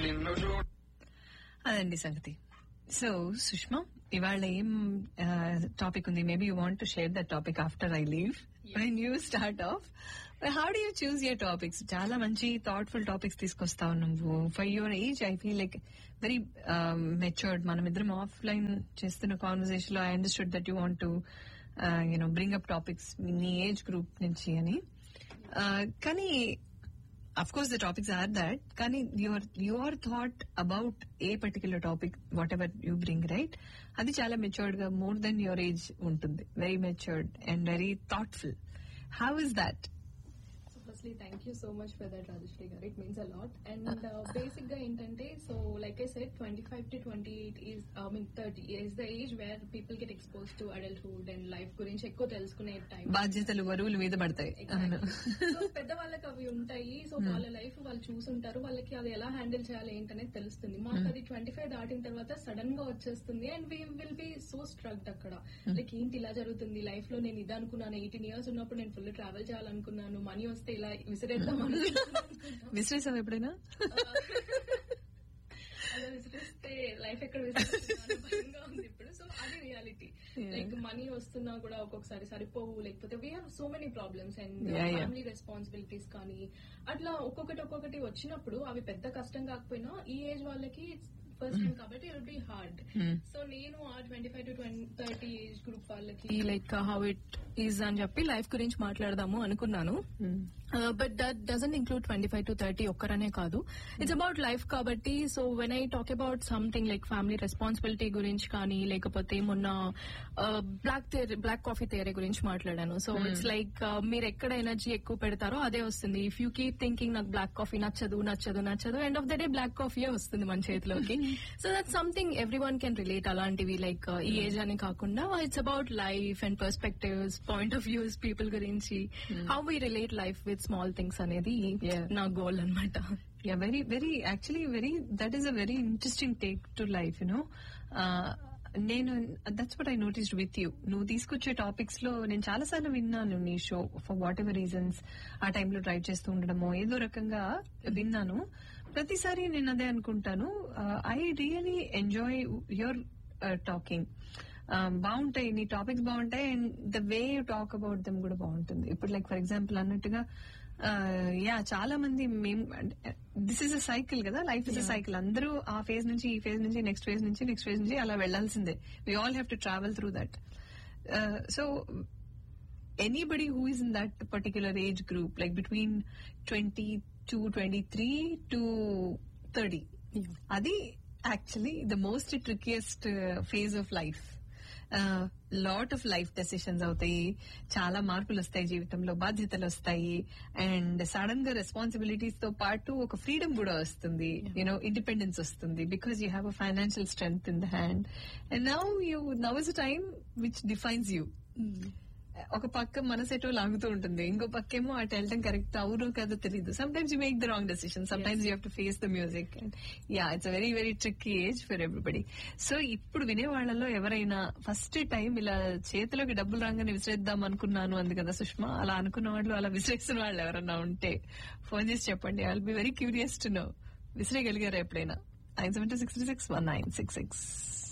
నిన్ను చూ అదండి సంగతి సో సుష్మా ఇవాళ ఏం టాపిక్ ఉంది maybe you want to share that topic after I leave when you start off how do you choose your topics చాలా మంచి థాట్ఫుల్ టాపిక్స్ తీసుకొస్తావు నువ్వు for your age I feel like very matured మనం ఇద్దరం offline చేస్తున్న conversation లో I understood that you want to you know bring up topics నీ age group నుంచి అని Uh, కానీ of course the topics are that కానీ your your thought about a particular topic whatever you bring right అది చాలా matured గా more then your age ఉంటుంది very matured and very thoughtful how is that So firstly, thank you so much for that, Rajashri garu. It means a lot. And uh, basic ga ఏంటంటే so like I said, 25 to 28 is, I mean 30 is the age where people get exposed to adulthood and life గురించి ఎక్కువ తెలుసుకునే time బాధ్యతలు బరువులు మీద పడతాయి అవును so పెద్ద వాళ్ళకి అవి ఉంటాయి సో వాళ్ళ లైఫ్ వాళ్ళు చూసుంటారు వాళ్ళకి అది ఎలా హ్యాండిల్ చేయాలి ఏంటనేది తెలుస్తుంది మాకు అది ట్వంటీ ఫైవ్ దాటిన తర్వాత సడన్ గా వచ్చేస్తుంది and we will be so struck అక్కడ లైక్ ఏంటి ఇలా జరుగుతుంది లైఫ్ లో నేను ఇది అనుకున్నాను ఎయిటీన్ ఇయర్స్ ఉన్నప్పుడు నేను ఫుల్ ట్రావెల్ చేయాలనుకున్నాను మనీ వస్తే ఇలా విసిరేద్దాం అనుకున్నాను విశ్లేషం ఎప్పుడైనా అలా విసిరిస్తే లైఫ్ ఎక్కడ విసిరిస్తున్నాను భయంగా ఉంది ఇప్పుడు సో అది రియాలిటీ లైక్ మనీ వస్తున్నా కూడా ఒక్కొక్కసారి సరిపోవు లేకపోతే we have so many problems and Yeah, yeah. Family responsibilities కానీ అట్లా ఒక్కొక్కటి ఒక్కొక్కటి వచ్చినప్పుడు అవి పెద్ద కష్టం కాకపోయినా ఈ ఏజ్ వాళ్ళకి ఫస్ట్ టైం కాబట్టి ఇట్ బి హార్డ్ సో నేను ఆ twenty five to thirty age group వాళ్ళకి లైక్ హౌ ఇట్ ఈజ్ అని చెప్పి లైఫ్ గురించి మాట్లాడదాము అనుకున్నాను but that doesn't include twenty five to thirty ఒక్కరనే కాదు ఇట్స్ అబౌట్ లైఫ్ కాబట్టి so when I talk about something like family responsibility గురించి కానీ లేకపోతే మొన్న బ్లాక్ బ్లాక్ కాఫీ థియరీ గురించి మాట్లాడాను సో ఇట్స్ లైక్ మీరు ఎక్కడ ఎనర్జీ ఎక్కువ పెడతారో అదే వస్తుంది ఇఫ్ యూ కీప్ థింకింగ్ నాకు బ్లాక్ కాఫీ నచ్చదు నచ్చదు నచ్చదు end of the day black coffee వస్తుంది మన చేతిలోకి so that something everyone can relate అలాంటివి లైక్ ఈ ఏజ్ అని కాకుండా it's about life and perspectives point of views people గురించి how we relate life with small things అనేది Yeah. నా గోల్ అన్నమాట Yeah, very, very, actually, very, that is a very interesting take to life, you know. Uh, నేను that's what I noticed with you నువ్వు తీసుకొచ్చే topics లో నేను చాలా సార్లు విన్నాను నీ show for whatever reasons ఆ టైంలో డ్రైవ్ చేస్తూ ఉండడమో ఏదో రకంగా విన్నాను ప్రతిసారి నేను అదే అనుకుంటాను I really enjoy your talking బాగుంటాయి నీ టాపిక్స్ బాగుంటాయి and the way you talk about them కూడా బాగుంటుంది ఇప్పుడు లైక్ ఫర్ ఎగ్జాంపుల్ అన్నట్టుగా యా చాలా మంది మేము దిస్ ఇస్ అ సైకిల్ కదా లైఫ్ ఇస్ అ సైకిల్ అందరూ ఆ ఫేజ్ నుంచి ఈ ఫేజ్ నుంచి నెక్స్ట్ ఫేజ్ నుంచి నెక్స్ట్ ఫేజ్ నుంచి అలా వెళ్లాల్సిందే we all have to travel through that so anybody who is in that particular age group, like between 20 to 23 to 30, adi actually the most trickiest uh, phase of life. Lot of life decisions అవుతాయి చాలా మార్పులు వస్తాయి జీవితంలో బాధ్యతలు వస్తాయి and sudden గా responsibilities తో పాటు ఒక ఫ్రీడమ్ కూడా వస్తుంది యూనో ఇండిపెండెన్స్ వస్తుంది because you have a financial strength in the hand and now you know is a time which defines you ఒక పక్క మనసెటో లాగుతూ ఉంటుంది ఇంకో పక్కేమో అటు వెళ్ళటం కరెక్ట్ అవునో కాదో తెలియదు sometimes you make the wrong decision sometimes you have to face the music and yeah it's very very tricky age for everybody so ఇప్పుడు వినే వాళ్ళలో ఎవరైనా ఫస్ట్ టైం ఇలా చేతిలోకి డబ్బులు రాగానే విసిరేద్దాం అనుకున్నాను అంది కదా సుష్మా అలా అనుకున్న వాళ్ళు అలా విసిరేసిన వాళ్ళు ఎవరన్నా ఉంటే ఫోన్ చేసి చెప్పండి I be very curious to know విసిరేయగలిగారా ఎప్పుడైనా nine seven two six six one nine six six